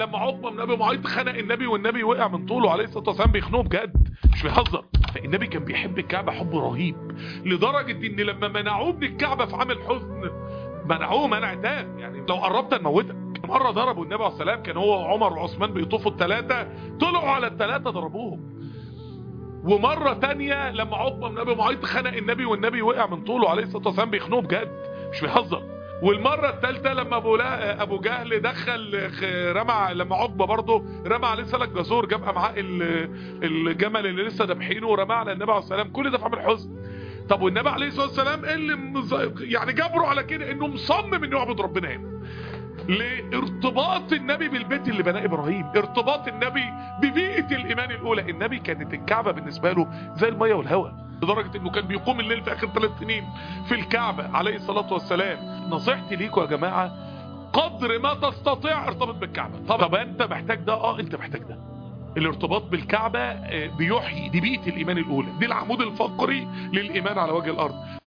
لما عقبه بن ابي معيط خنق النبي والنبي وقع من طوله عليه الصلاه والسلام بيخنقه بجد مش بيهزر فالنبي كان بيحب الكعبه حب رهيب لدرجه ان لما منعوه من الكعبه في عام الحزن منعوه منع تام يعني لو قربت نموتك مره ضربوا النبي عليه السلام كان هو وعمر وعثمان بيطوفوا الثلاثه طلعوا على الثلاثه ضربوهم ومره تانية لما عقبه بن ابي معيط خنق النبي والنبي وقع من طوله عليه الصلاه والسلام بيخنقه بجد مش بيهزر والمره الثالثه لما ابو لا ابو جهل دخل خ- رمى لما عقبه برضه رمى عليه سلك جزور جاب معاه ال- الجمل اللي لسه ذابحينه ورماه على النبي عليه السلام كل ده في عام الحزن طب والنبي عليه الصلاه والسلام ايه اللي مز- يعني جبره على كده انه مصمم انه يعبد ربنا هنا لارتباط النبي بالبيت اللي بناه ابراهيم ارتباط النبي ببيئه الايمان الاولى النبي كانت الكعبه بالنسبه له زي الميه والهواء لدرجه انه كان بيقوم الليل في اخر ثلاث سنين في الكعبه عليه الصلاه والسلام نصيحتي ليكم يا جماعه قدر ما تستطيع ارتبط بالكعبه طب, طب انت محتاج ده اه انت محتاج ده الارتباط بالكعبه آه، بيحيي دي بيئه الايمان الاولى دي العمود الفقري للايمان على وجه الارض